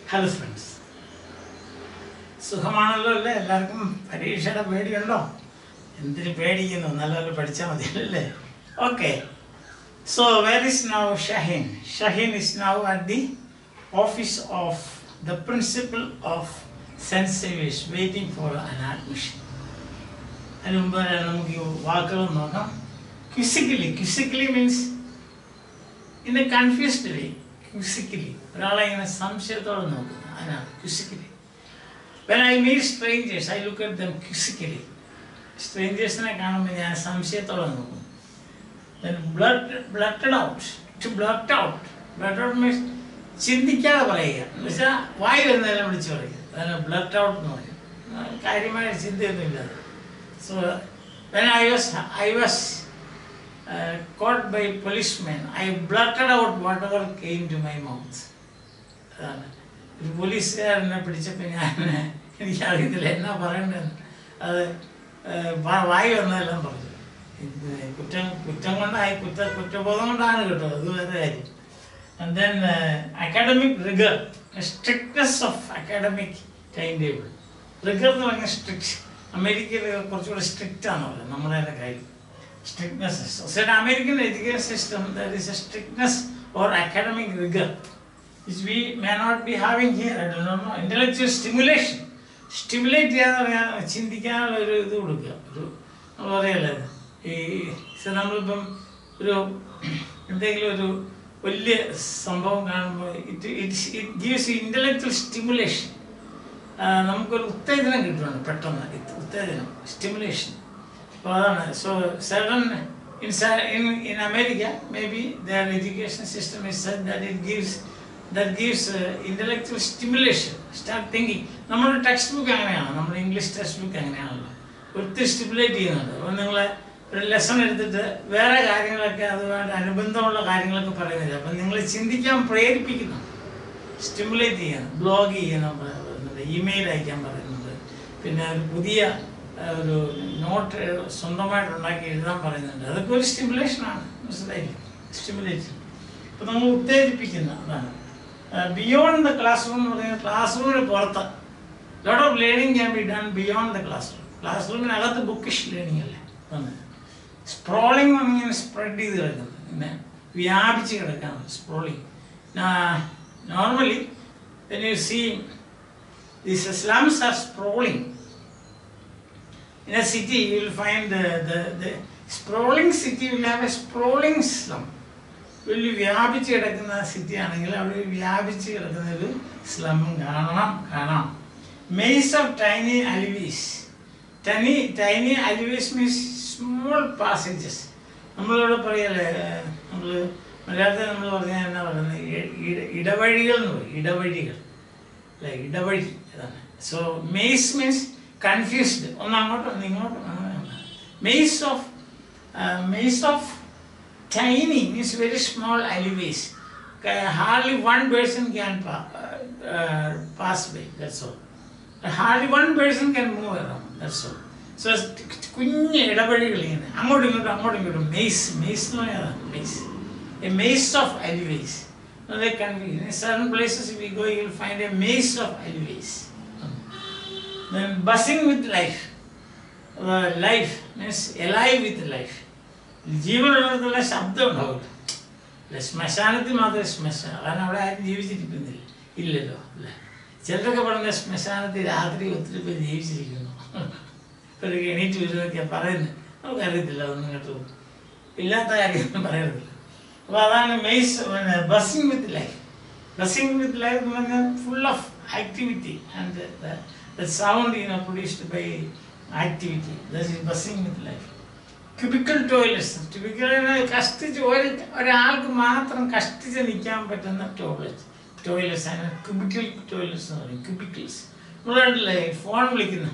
Hello friends സുഖമാണല്ലോ അല്ലേ എല്ലാവർക്കും പരീക്ഷയുടെ പേടിയുണ്ടോ എന്തിന് പേടിക്കുന്നു നല്ലപോലെ പഠിച്ചാൽ മതിയല്ലേ okay so where is now Shaheen Shaheen is now at the office of the principal of saint Xavier's waiting for an admission അതിന് മുമ്പ് നമുക്ക് ഈ വാക്കുകൾ നോക്കാം quizzically quizzically means in a confused way quizzically ഒരാളെ ഇങ്ങനെ സംശയത്തോടെ നോക്കുന്നു അതിനാണ് quizzically when I meet strangers I look at them quizzically സ്ട്രേഞ്ചേഴ്സിനെ കാണുമ്പോൾ ഞാൻ സംശയത്തോടെ നോക്കും blurt blurt out to blurt out blurt out means ചിന്തിക്കാതെ പറയുക എന്ന് വെച്ചാൽ വായി വരുന്നതെല്ലാം വിളിച്ച് പറയുക അതിന് ബ്ലഡ് ഔട്ട് എന്ന് പറയും ആ, കാര്യമായ ചിന്തയൊന്നുമില്ല so when I was I was uh, caught by policemen, I blurted out whatever came to my mouth. അതാണ് ഒരു പോലീസുകാരനെ പിടിച്ചപ്പോൾ ഞാൻ എനിക്കറിയത്തില്ല എന്നാ പറയണ്ടെന്ന് അത് ഏഹ്, വാ- വായി വന്നതെല്ലാം പറഞ്ഞു ഇത് കുറ്റം കുറ്റം കൊണ്ടായി കുറ്റ കുറ്റബോധം കൊണ്ടാണ് കേട്ടോ അത് വേറെ കാര്യം and then academic rigour strictness of academic time table rigour എന്ന് പറഞ്ഞാൽ സ്ട്രിക്റ്റ് അമേരിക്കയിൽ കുറച്ചുകൂടെ സ്ട്രിക്റ്റ് ആണ് പറയുന്നത് നമ്മുടെ കാര്യം strictness. So in American education system, there is a strictness or academic rigor, which we may not be having here. I don't know. Intellectual stimulation. Stimulate ചെയ്യാന്ന് പറയാൻ ചിന്തിക്കാനുള്ള ഒരു ഇത് കൊടുക്കുക ഒരു നമ്മൾ പറയല്ലേ ഈ സ- നമ്മളിപ്പം ഒരു എന്തെങ്കിലും ഒരു വലിയ സംഭവം കാണുമ്പോൾ it it's it gives intellectual stimulation നമുക്കൊരു ഉത്തേജനം കിട്ടുന്നുണ്ട് പെട്ടെന്ന് ഇത് ഉത്തേജനം സ്റ്റിമുലേഷൻ അപ്പോൾ അതാണ് so seven in in in America maybe their education system is such that it gives that gives intellectual stimulation start thinking നമ്മുടെ ടെക്സ്റ്റ് ബുക്ക് അങ്ങനെയാണ് നമ്മുടെ ഇംഗ്ലീഷ് ടെക്സ്റ്റ് ബുക്ക് അങ്ങനെയാണല്ലോ ഒത്തിരി സ്റ്റിമുലേറ്റ് ചെയ്യുന്നുണ്ട് അപ്പോൾ നിങ്ങൾ ഒരു ലെസൺ എടുത്തിട്ട് വേറെ കാര്യങ്ങളൊക്കെ അതുമായിട്ട് അനുബന്ധമുള്ള കാര്യങ്ങളൊക്കെ പറയുന്നില്ല അപ്പം നിങ്ങൾ ചിന്തിക്കാൻ പ്രേരിപ്പിക്കുന്നു സ്റ്റിമുലേറ്റ് ചെയ്യണം ബ്ലോഗ് ചെയ്യണം പറയുന്നുണ്ട് ഇമെയിൽ അയക്കാൻ പറയുന്നുണ്ട് പിന്നെ ഒരു പുതിയ ആ, ഒരു നോട്ട് സ്വന്തമായിട്ട് ഉണ്ടാക്കി എഴുതാൻ പറയുന്നുണ്ട് അതൊക്കെ ഒരു സ്റ്റിമുലേഷനാണ് മനസ്സിലായില്ലേ സ്റ്റിമുലേഷൻ അപ്പോൾ നമ്മൾ ഉത്തേജിപ്പിക്കുന്ന അതാണ് ബിയോണ്ട് ദ ക്ലാസ് റൂം എന്ന് പറയുന്നത് ക്ലാസ് റൂമിന് പുറത്ത് lot of learning can be done beyond the classroom class റൂമിനകത്ത് ബുക്കിഷ് ലേണിംഗ് അല്ലേ അതാണ് സ്പ്രോളിംഗ് ഇങ്ങനെ സ്പ്രെഡ് ചെയ്ത് കിടക്കുന്നത് പിന്നെ വ്യാപിച്ച് കിടക്കാണ് sprawling normally when you see these slums are sprawling in a city you will find the, the, the sprawling city will have a sprawling slum വലിയ വ്യാപിച്ച് കിടക്കുന്ന സിറ്റി ആണെങ്കിൽ അവിടെ ഒരു വ്യാപിച്ച് കിടക്കുന്ന ഒരു സ്ലം കാണണം കാണാം maze of tiny alleys tiny tiny alleys means small passages നമ്മളിവിടെ പറയല്ലേ നമ്മൾ മലയാളത്തിൽ നമ്മൾ പറഞ്ഞാൽ എന്നാ പറയുന്നത് ഇ- ഇട- ഇടവഴികൾ എന്ന് പറയും ഇടവഴികൾ അല്ലെ ഇടവഴി അതാണ് സോ മെയ്സ് മീൻസ് കൺഫ്യൂസ്ഡ് ഒന്ന് അങ്ങോട്ടും ഒന്ന് ഇങ്ങോട്ടും maze of maze of tiny means very small alleyways. Ca- Hardly one person can pa- uh, uh, pass by, that's all. Hardly one person can move around, that's all. So കുഞ്ഞ് ഇടവഴികൾ ഇങ്ങനെ അങ്ങോട്ടും ഇങ്ങോട്ടും അങ്ങോട്ടും ഇങ്ങോട്ടും മെയ്സ് മെയ്സ് എന്ന് പറഞ്ഞാൽ maze a maze of alleys they can be in certain places if you go you will find a maze of alleyways then buzzing with life uh, life means alive with life ജീവനുള്ളിടത്തുള്ള ശബ്ദം ഉണ്ടാവില്ല അല്ല ശ്മശാനത്തിൽ മാത്രമേ ശ്മശാനം കാരണം അവിടെ ആരും ജീവിച്ചിരിക്കുന്നില്ല ഇല്ലല്ലോ അല്ലേ ചിലരൊക്കെ പറഞ്ഞ ശ്മശാനത്തിൽ രാത്രി ഒത്തിരി പേര് ജീവിച്ചിരിക്കുന്നു ഒരു എണീറ്റ് വരുന്നൊക്കെ പറയുന്നത് നമുക്കറിയത്തില്ല അതൊന്നും കേട്ടോ ഇല്ലാത്ത കാര്യമൊന്നും പറയരുതില്ല അപ്പോൾ അതാണ് മെയ്സ് പിന്നെ buzzing with life buzzing with life എന്ന് പറഞ്ഞാൽ full of activity and the sound you know produced by activity that is buzzing with life cubicle toilets cubicle കഷ്ടിച്ച് ഒരു ഒരാൾക്ക് മാത്രം കഷ്ടിച്ച് നിൽക്കാൻ പറ്റുന്ന ടോയ്ലറ്റ് ടോയ്ലറ്റ്സ് ആണ് ക്യൂബിക്കൽ ടോയ്ലറ്റ്സ് എന്ന് പറയും ക്യൂബിക്കിൾസ് നമ്മൾ കണ്ടില്ലേ ഫോൺ വിളിക്കുന്ന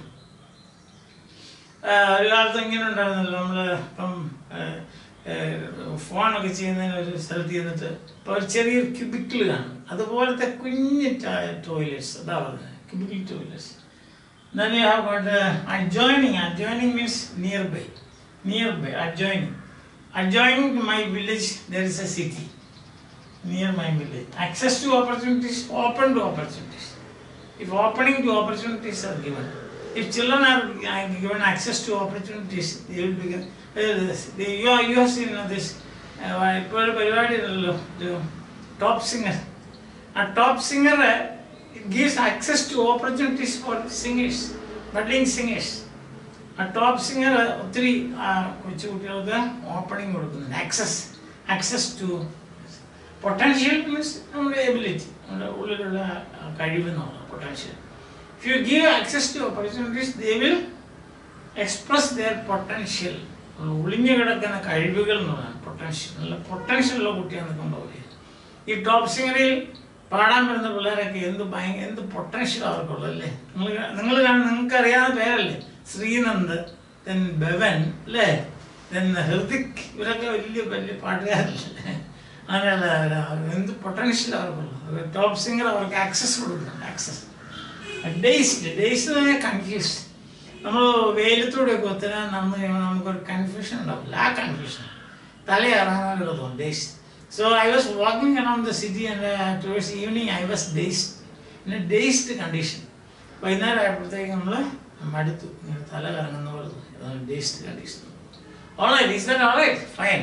ആഹ് ഒരു കാലത്ത് ഇങ്ങനെ ഉണ്ടായിരുന്നല്ലോ നമ്മൾ ഇപ്പം ആഹ് ആഹ് ഫോണൊക്കെ ചെയ്യുന്നതിന് ഒരു സ്ഥലത്ത് ചെന്നിട്ട് ഇപ്പോൾ ഒരു ചെറിയൊരു ക്യൂബിക്കിൾ കാണും അതുപോലത്തെ കുഞ്ഞ് ടോയ്ലറ്റ്സ് അതാ പറഞ്ഞത് cubicle toilets Then you have got uh, adjoining. Adjoining means nearby. Nearby, adjoining. Adjoining to my village, there is a city. near my village. Access to opportunities, open to opportunities. If opening to opportunities are given, if children are uh, given access to opportunities, they will become. Uh, they, you, are, you have seen uh, this. ഇപ്പോൾ ഒരു പരിപാടി ഉണ്ടല്ലോ top singer ആ top singer gives access to opportunities for singers budding singers ആ top singer ഒത്തിരി ആ, കൊച്ചു കുട്ടികൾക്ക് ഓപ്പണിംഗ് കൊടുക്കുന്നുണ്ട് access access to potential means നമ്മുടെ എബിലിറ്റി നമ്മുടെ ഉള്ളിലുള്ള ആ, കഴിവ് എന്നുള്ളത് potential if you give access to opportunities they will express their potential ഒളിഞ്ഞു കിടക്കുന്ന കഴിവുകൾ എന്നുള്ളതാണ് പൊട്ടൻഷ്യൽ നല്ല പൊട്ടൻഷ്യൽ ഉള്ള കുട്ടിയാണെന്ന് കൊണ്ടുപോയി ഈ ടോപ്പ് സിംഗറിൽ പാടാൻ വരുന്ന പിള്ളേരൊക്കെ എന്ത് ഭയങ്കര എന്ത് പൊട്ടൻഷ്യൽ അവർക്കുള്ളത് അല്ലേ നിങ്ങൾ നിങ്ങൾ നിങ്ങൾക്ക് അറിയാവുന്ന പേരല്ലേ ശ്രീനന്ദ് ദെൻ ബവൻ അല്ലേ ദെൻ ഹൃതിക് ഇവരൊക്കെ വലിയ വലിയ പാട്ടുകാരല്ലേ അങ്ങനെയല്ല എന്ത് പൊട്ടൻഷ്യൽ അവർക്കുള്ളത് ടോപ്പ് സിംഗർ അവർക്ക് ആക്സസ് കൊടുക്കുന്നുണ്ട് ആക്സസ് ഡേയ്സ്ഡ് ഡേയ്സ് കൺഫ്യൂസ്ഡ് നമ്മൾ വെയിലത്തൂടെയൊക്കെ ഒത്തിരി നടന്നു കഴിയുമ്പോൾ നമുക്കൊരു കൺഫ്യൂഷൻ ഉണ്ടാവില്ല ആ കൺഫ്യൂഷൻ തലയിറങ്ങാനുള്ള തോന്നും days so I was walking around the city and towards evening I was dazed in a dazed condition വൈകുന്നേരം ആയപ്പോഴത്തേക്ക് നമ്മൾ മടുത്തു ഇങ്ങനെ തല കറങ്ങുന്ന പോലെ തോന്നി അതാണ് dazed condition alright is that alright fine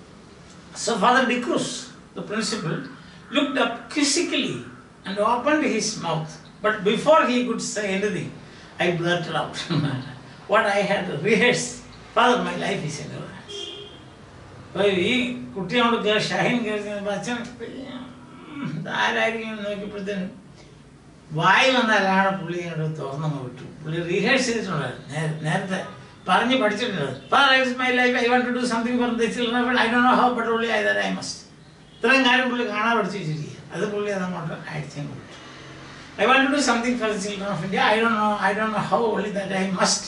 So Father De Cruz, the principal, looked up quizzically and opened his mouth. But before he could say anything, I blurted out what I had rehearsed. Father, my life is in your hands. അപ്പോൾ ഈ കുട്ടിയോട് കേ- ഷഹീൻ കയറി അച്ഛൻ ഉം, ഇതാരായിരിക്കും എന്ന് നോക്കിയപ്പോഴത്തേനും വായി വന്നാലാണ് പുള്ളി അങ്ങോട്ട് തുറന്നങ്ങ് വിട്ടു പുള്ളി റീഹേഴ്സ് ചെയ്തിട്ടുണ്ടായിരുന്നു നേ- നേരത്തെ പറഞ്ഞ് പഠിച്ചിട്ടുണ്ട് father my life I want to do something for the children I Dr know how but ഉള്ളി ഐ ദാറ്റ് ഐ മസ്റ്റ് ഇത്രയും കാര്യം പുള്ളി കാണാൻ പഠിച്ചു വെച്ചിരിക്കുക അത് പുള്ളി അതങ്ങോട്ട് അയച്ചും കൊടുത്തു I want to do something for the children of India I Dr know I Dr know how only that I must.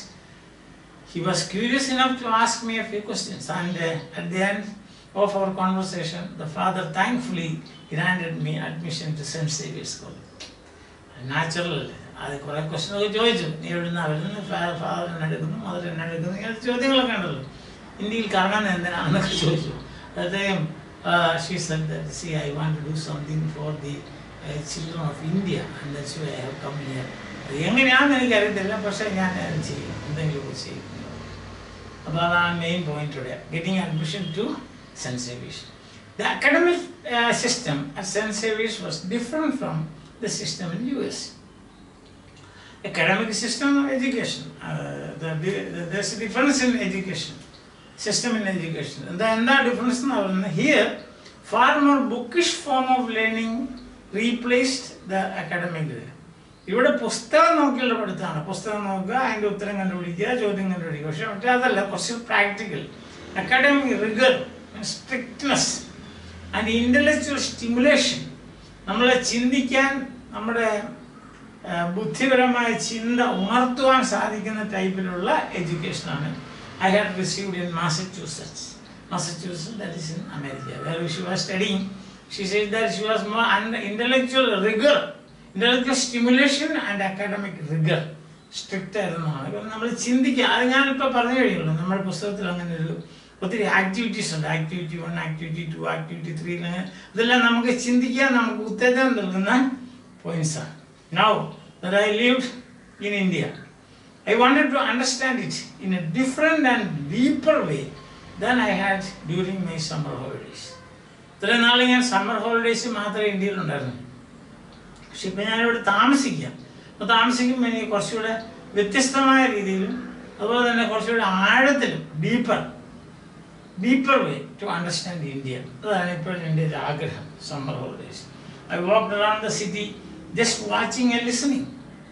He was curious enough to ask me a few questions, and uh, at the end of our conversation, the father thankfully granted me admission to St. Xavier's College. Natural അല്ലേ അത് കുറെ question ഒക്കെ ചോദിച്ചു നീ എവിടുന്ന വരുന്ന father എന്നെ എടുക്കുന്നു മദർ എന്നെ എടുക്കുന്നു ഇങ്ങനെ ചോദ്യങ്ങളൊക്കെ ഉണ്ടല്ലോ ഇന്ത്യയിൽ കറങ്ങാൻ എന്തിനാണെന്നൊക്കെ ചോദിച്ചു അദ്ദേഹം she said that see I want to do something for the children of India and that's why I have come here അത് എങ്ങനെയാണെന്ന് എനിക്കറിയത്തില്ല പക്ഷേ ഞാൻ അത് ചെയ്യും എന്തെങ്കിലുമൊക്കെ ചെയ്യും അപ്പോൾ അതാണ് മെയിൻ പോയിന്റ് ഇവിടെ getting admission to cent സേവീസ് the academic system at cent സേവീസ് was different from the system in US. Academic system of education. Uh, the, the, there's a difference in education. System in education. And the എന്താ difference എന്ന് പറയുന്നത് here far more bookish form of learning replaced the academic ഇവിടെ പുസ്തകം നോക്കിയുള്ള പഠിത്തമാണ് പുസ്തകം നോക്കുക അതിൻ്റെ ഉത്തരം കണ്ടുപിടിക്കുക ചോദ്യം കണ്ടുപിടിക്കുക പക്ഷെ മറ്റേ അതല്ല കുറച്ച് practical academic rigour strictness and intellectual stimulation നമ്മളെ ചിന്തിക്കാൻ നമ്മുടെ ആ, ബുദ്ധിപരമായ ചിന്ത ഉണർത്തുവാൻ സാധിക്കുന്ന ടൈപ്പിലുള്ള എഡ്യൂക്കേഷനാണ് I had received in Massachusetts Massachusetts that is in America where she was studying she said that she was more intellectual rigour intellectual stimulation and academic rigour strict ആയിരുന്നതാണ് കാരണം നമ്മൾ ചിന്തിക്കുക അത് ഞാനിപ്പോൾ പറഞ്ഞു കഴിയുള്ളൂ നമ്മുടെ പുസ്തകത്തിൽ അങ്ങനെ ഒരു ഒത്തിരി ആക്ടിവിറ്റീസ് ഉണ്ട് activity one activity two activity three ഇതെല്ലാം നമുക്ക് ചിന്തിക്കാൻ നമുക്ക് ഉത്തേജനം നൽകുന്ന പോയിന്റ്സ് ആണ് now that I lived in India, I wanted to understand it in a different and deeper way than I had during my summer holidays. ഇത്രയും നാൾ ഞാൻ സമ്മർ ഹോളിഡേയ്സ് മാത്രമേ ഇന്ത്യയിലുണ്ടായിരുന്നു പക്ഷെ ഇപ്പം ഞാനിവിടെ താമസിക്കാം അപ്പോൾ താമസിക്കുമ്പോൾ എനിക്ക് കുറച്ചുകൂടെ വ്യത്യസ്തമായ രീതിയിലും അതുപോലെ തന്നെ കുറച്ചുകൂടെ ആഴത്തിലും deeper deeper way to understand India അതാണ് ഇപ്പോഴും എൻ്റെ ഒരു ആഗ്രഹം summer holidays I walk around the city just watching and listening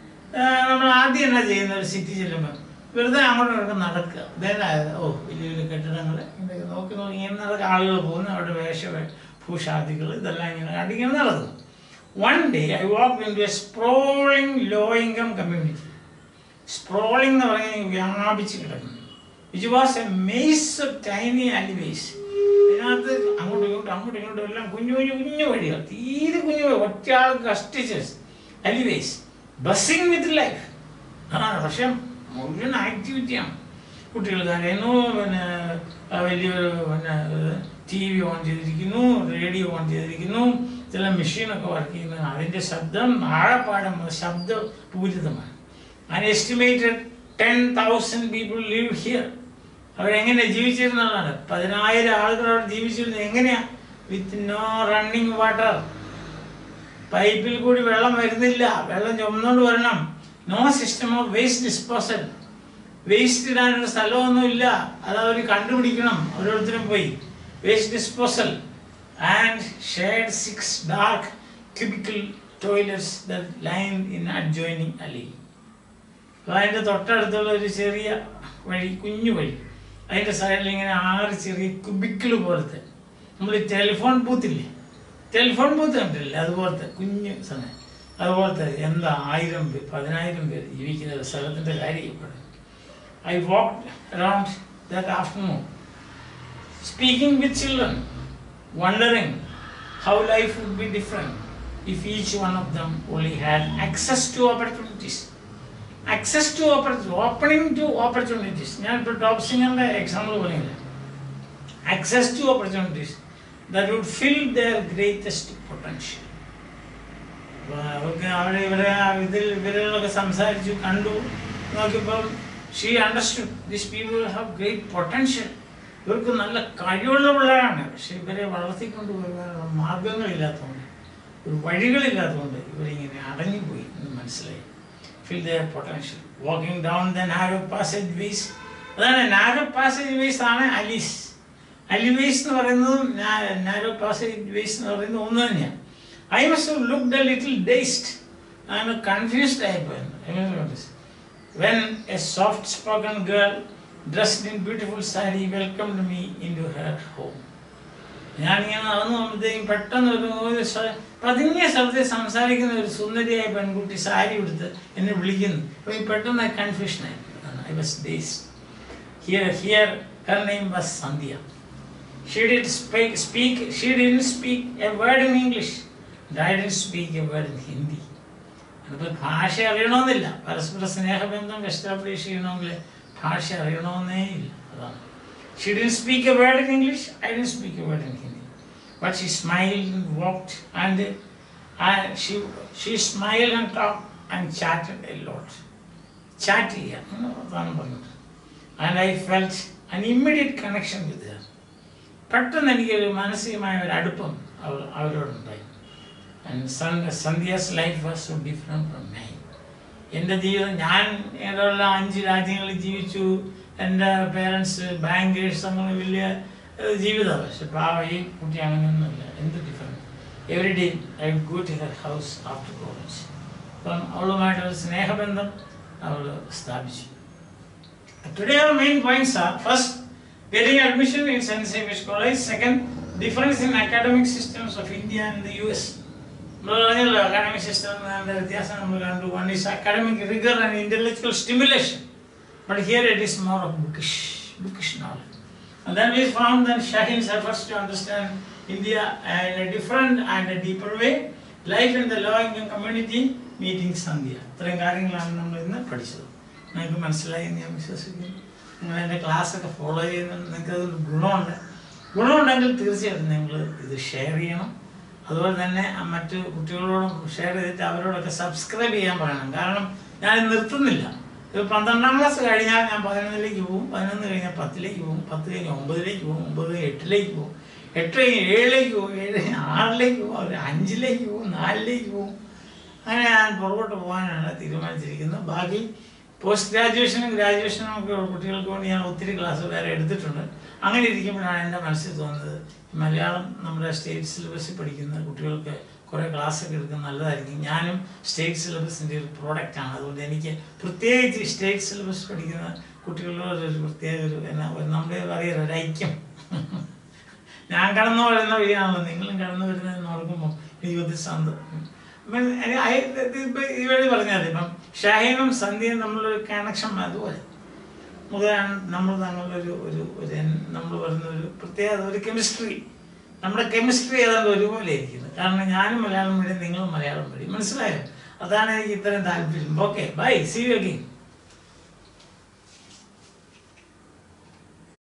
നമ്മൾ ആദ്യം എന്നാ ചെയ്യുന്ന ഒരു സിറ്റി ചെല്ലുമ്പോൾ വെറുതെ അങ്ങോട്ടും ഇങ്ങോട്ടും നടക്കുക അതായത് ഓ വലിയ വലിയ കെട്ടിടങ്ങൾ ഇങ്ങനെ നോക്കി നോക്കി ഇങ്ങനെ നടക്കുക ആളുകൾ പോകുന്നു അവിടെ വേഷ ഭൂഷാദികൾ ഇതെല്ലാം ഇങ്ങനെ കണ്ട് ഇങ്ങനെ നടക്കുന്നു one day I walk into a sprawling low income community sprawling എന്ന് പറഞ്ഞാൽ വ്യാപിച്ച് കിടക്കുന്നു which was a maze of tiny alleyways അതിനകത്ത് അങ്ങോട്ടും ഇങ്ങോട്ടും അങ്ങോട്ടും ഇങ്ങോട്ടും എല്ലാം കുഞ്ഞു കുഞ്ഞു കുഞ്ഞു വഴികൾ തീരെ കുഞ്ഞു വഴി ഒറ്റ ആൾ കഷ്ടിച്ച് അലിവേസ് ബസ്സിങ് വിത്ത് ലൈഫ് ആ പക്ഷെ മുഴുവൻ ആക്ടിവിറ്റിയാണ് കുട്ടികൾ കരയുന്നു പിന്നെ ആ വലിയൊരു പിന്നെ ടി വി ഓൺ ചെയ്തിരിക്കുന്നു റേഡിയോ ഓൺ ചെയ്തിരിക്കുന്നു ചില മെഷീനൊക്കെ വർക്ക് ചെയ്യുന്നു അതിൻ്റെ ശബ്ദം ആഴപ്പാടം ശബ്ദപൂരിതമാണ് an estimated ten thousand people live here അവരെങ്ങനെ ജീവിച്ചിരുന്നതാണ് പതിനായിരം ആളുകൾ അവിടെ ജീവിച്ചിരുന്നത് എങ്ങനെയാ വിത്ത് നോ റണ്ണിങ് വാട്ടർ പൈപ്പിൽ കൂടി വെള്ളം വരുന്നില്ല വെള്ളം ചുമന്നുകൊണ്ട് വരണം no system of waste disposal waste ഇടാനൊരു സ്ഥലമൊന്നുമില്ല അത് അവർ കണ്ടുപിടിക്കണം ഓരോരുത്തരും പോയി waste disposal and shared six dark cubicle toilets line in adjoining alley അപ്പോൾ അതിൻ്റെ തൊട്ടടുത്തുള്ള ഒരു ചെറിയ വഴി കുഞ്ഞു വഴി അതിൻ്റെ സൈഡിൽ ഇങ്ങനെ ആറ് ചെറിയ കുബിക്കിൾ പോലത്തെ നമ്മൾ ടെലിഫോൺ ബൂത്തില്ലേ ടെലിഫോൺ ബൂത്ത് കണ്ടില്ലേ അതുപോലത്തെ കുഞ്ഞു സമയം അതുപോലത്തെ എന്താ ആയിരം പേര് പതിനായിരം പേര് ജീവിക്കുന്ന ഒരു സ്ഥലത്തിൻ്റെ കാര്യം ഇവിടെ I walk around that afternoon speaking with children wondering how life would be different if each one of them only had access to opportunities. Access to opportunities, opening to opportunities. ഞാൻ ഇപ്പോൾ ടോപ്പ് സിംഗറിൻ്റെ example പറയുന്നില്ല access to opportunities that would fill their greatest potential അവർക്ക് അവിടെ ഇവരെ ഇതിൽ ഇവരോടൊക്കെ സംസാരിച്ചു കണ്ടു നോക്കിയപ്പോൾ she understood this people have great potential ഇവർക്ക് നല്ല കഴിവുള്ള പിള്ളേരാണ് പക്ഷെ ഇവരെ വളർത്തിക്കൊണ്ട് പോകാനുള്ള മാർഗങ്ങളില്ലാത്തതുകൊണ്ട് ഒരു വഴികളില്ലാത്തതുകൊണ്ട് ഇവരിങ്ങനെ അടങ്ങിപ്പോയി എന്ന് മനസ്സിലായി fill their potential walking down the narrow passageways അതാണ് നാരോ പാസേജ് വേസ് ആണ് അലീസ് അലിവേസ് എന്ന് പറയുന്നതും നാരോ പാസേജ് വേസ് എന്ന് പറയുന്നത് ഒന്ന് തന്നെയാണ് I must look the little dazed ആണ് കൺഫ്യൂസ്ഡ് ആയിപ്പോയത് when a soft spoken girl dressed in beautiful sari welcomed me into her home ഞാനിങ്ങനെ നടന്നു പോകുമ്പോഴത്തേക്കും പെട്ടെന്ന് ഒരു ഒരു സ്വ- പതുങ്ങിയ ശബ്ദത്തിൽ സംസാരിക്കുന്ന ഒരു സുന്ദരിയായ പെൺകുട്ടി സാരി ഉടുത്ത് എന്നെ വിളിക്കുന്നു അപ്പോൾ ഈ പെട്ടെന്ന് കൺഫ്യൂഷനായി I was dazed here here her name was Sandhya she did speak speak she didn't speak a word in English I didn't speak a word in Hindi അതിപ്പോൾ ഭാഷ അറിയണമെന്നില്ല പരസ്പര സ്നേഹബന്ധം എസ്റ്റാബ്ലിഷ് ചെയ്യണമെങ്കിൽ ഭാഷ അറിയണമെന്നേ ഇല്ല അതാണ് she didn't speak a word in English I didn't speak a word in Hindi but she smile walked and she she smile and talk and chatted a lot chat ചെയ്യുക എന്ന് അതാണ് പറഞ്ഞത് and I felt an immediate connection with her പെട്ടെന്ന് എനിക്കൊരു മാനസികമായ ഒരു അടുപ്പം അവർ അവരോടുണ്ടായി and Sandhya's life was so different from my എൻ്റെ ജീവിതം ഞാൻ ഏതുള്ള അഞ്ച് രാജ്യങ്ങളിൽ ജീവിച്ചു എൻ്റെ പേരൻസ് ബാങ്കേഴ്സ് അങ്ങനെ വലിയ ഏഹ്, ജീവിതമാണ് പക്ഷെ പാവ ഈ കുട്ടി അങ്ങനെയൊന്നുമില്ല എന്ത് different every day I go to her house after college അപ്പം അവളുമായിട്ടൊരു സ്നേഹബന്ധം അവൾ സ്ഥാപിച്ചു Today our main points are first, getting admission in St. Xavier's College. Second, difference in academic systems of India and the US. നമ്മൾ പറഞ്ഞല്ലോ academic system വ്യത്യാസം നമ്മൾ കണ്ടു one is academic rigour and intellectual stimulation but here it is more of bookish bookish knowledge And then we found that Shahin's efforts to understand India in a different and a deeper way, life in the low income community, meeting Sandhya. ഇത്രയും കാര്യങ്ങളാണ് നമ്മൾ ഇന്ന് പഠിച്ചത് നിങ്ങൾക്ക് മനസ്സിലായി എന്ന് ഞാൻ വിശ്വസിക്കുന്നു നിങ്ങൾ എൻ്റെ ക്ലാസ്സൊക്കെ ഫോളോ ചെയ്യുന്ന നിങ്ങൾക്ക് അതൊരു ഗുണമുണ്ട് ഗുണമുണ്ടെങ്കിൽ തീർച്ചയായിട്ടും നിങ്ങൾ ഇത് ഷെയർ ചെയ്യണം അതുപോലെ തന്നെ ആ മറ്റ് കുട്ടികളോടും ഷെയർ ചെയ്തിട്ട് അവരോടൊക്കെ സബ്സ്ക്രൈബ് ചെയ്യാൻ പറയണം കാരണം ഞാൻ നിർത്തുന്നില്ല ഇത് പന്ത്രണ്ടാം ക്ലാസ് കഴിഞ്ഞാൽ ഞാൻ പതിനൊന്നിലേക്ക് പോകും പതിനൊന്ന് കഴിഞ്ഞാൽ പത്തിലേക്ക് പോകും പത്ത് കഴിഞ്ഞ് ഒമ്പതിലേക്ക് പോകും ഒമ്പത് കഴിഞ്ഞ് എട്ടിലേക്ക് പോകും എട്ട് കഴിഞ്ഞ് ഏഴിലേക്ക് പോകും ഏഴ് കഴിഞ്ഞ് ആറിലേക്ക് പോകും ഒരു അഞ്ചിലേക്ക് പോകും നാലിലേക്ക് പോകും അങ്ങനെ ഞാൻ പുറകോട്ട് പോകാനാണ് തീരുമാനിച്ചിരിക്കുന്നത് ബാക്കി പോസ്റ്റ് ഗ്രാജുവേഷനും ഗ്രാജുവേഷനും ഒക്കെ ഉള്ള കുട്ടികൾക്ക് വേണ്ടി ഞാൻ ഒത്തിരി ക്ലാസ് വേറെ എടുത്തിട്ടുണ്ട് അങ്ങനെ ഇരിക്കുമ്പോഴാണ് എൻ്റെ മനസ്സിൽ തോന്നുന്നത് മലയാളം നമ്മുടെ സ്റ്റേറ്റ് സിലബസിൽ പഠിക്കുന്ന കുട്ടികൾക്ക് കുറേ ക്ലാസ്സൊക്കെ എടുക്കുന്നത് നല്ലതായിരിക്കും ഞാനും സ്റ്റേറ്റ് സിലബസിൻ്റെ ഒരു പ്രോഡക്റ്റാണ് അതുകൊണ്ട് എനിക്ക് പ്രത്യേകിച്ച് സ്റ്റേറ്റ് സിലബസ് പഠിക്കുന്ന കുട്ടികളോട് ഒരു പ്രത്യേക ഒരു എന്നാ നമ്മുടെ പറയുക ഒരു ഐക്യം ഞാൻ കടന്നു വരുന്ന വഴിയാണല്ലോ നിങ്ങളും കടന്നു വരുന്നതെന്ന് ഓർക്കുമ്പോൾ എനിക്ക് ഒത്തിരി സന്തോഷം ഇവര് പറഞ്ഞാൽ ഇപ്പം ഷാഹിനും സന്ധ്യയും നമ്മളൊരു കണക്ഷൻ അതുപോലെ നമുക്ക് നമ്മൾ തമ്മിലൊരു ഒരു ഒരു നമ്മൾ പറയുന്ന ഒരു പ്രത്യേകത ഒരു കെമിസ്ട്രി നമ്മുടെ കെമിസ്ട്രി ഏതാണ്ട് ഒരുപോലെ ഇരിക്കുന്നത് കാരണം ഞാനും മലയാളം മീഡിയം നിങ്ങളും മലയാളം മീഡിയം മനസ്സിലായോ അതാണ് എനിക്ക് ഇത്രയും താല്പര്യം okay bye see you again